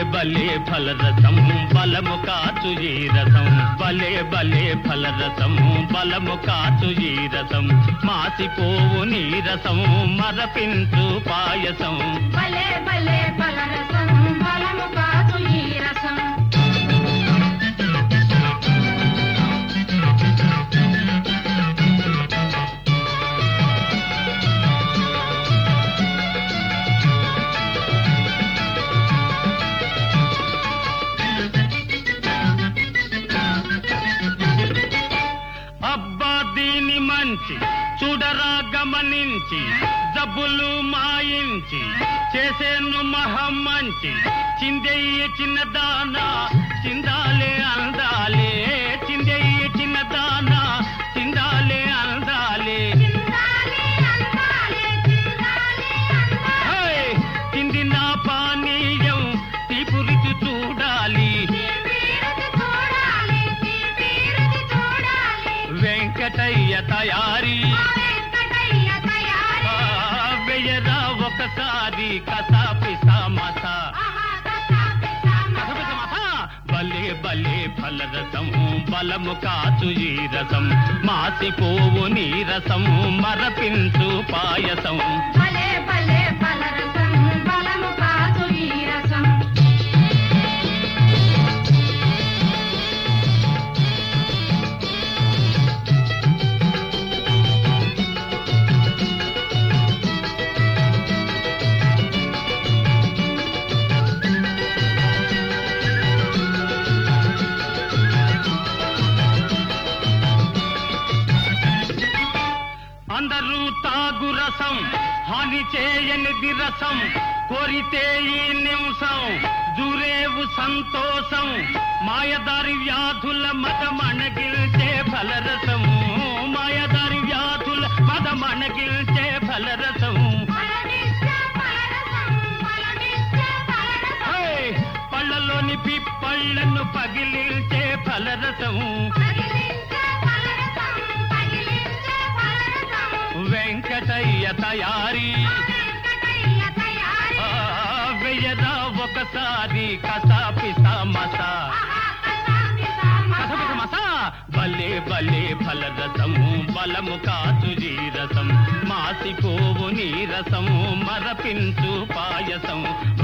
బలే ఫలరసం బలము కాచు ఈ రసం బలే బలే ఫలరసం బలము కాచు ఈ రసం మాసిపోవు నీరసం మరపించు పాయసం భలే భలే ఫలరసం బలము కాదు ఈ రసం అబ్బా దీని మంచి చూడరా గమనించి జబ్బులు మాయించి చేసేను మహం మంచి చిందెయ్య చిన్నదానా చిందాలే అందాలే చిందెయ్య చిన్నదానా చిందాలే అందాలే చిందాలి అందాలే చిందాలి అందాలే హై! చిందిన పానీయం తీపు రుచి చూడాలి తీపిరుచి చూడాలి తీపిరుచి చూడాలి వెంకటయ్య తయారీ ఆ వెంకటయ్య తయారీ ఆ, వెయ్యరా ఒకసారి కసాపి సమసా ఆహా కసాపి కసపిస మస. బలే బలే ఫలరసం బలము కాచు ఈ రసం మాసిపోవు నీ రసం మరపించు పాయసం భలే భలే ఫలరసం బలము కాదు ఈ రసం అందరూ తాగు రసం హాని చేయనిది రసం కోరితే ఈ నిమిషం జూరేవు సంతోషం మాయదారి వ్యాధుల మతమణగిల్చే ఫలరసం మాయదారి వ్యాధుల మతమణగిల్చే ఫలరసం ఫలనిచ్చ ఫలరసం ఫలనిచ్చ ఫలరసం హే! పళ్ళలోని పిప్పళ్ళను పగిలిల్చే ఫలరసం పగిలించ ఫలరసం పగిలించ ఫలరసం వెంకటయ్య తయారీ ఆ వెంకటయ్య తయారీ ఆ, వెయ్యదా ఒకసారి కసాపి సమసా ఆహా కసాపి సమస కసపిసమస. భలే భలే ఫలరసము బలము కాచు జీరసం మాసిపోవు నీరసము మరపించు పాయసం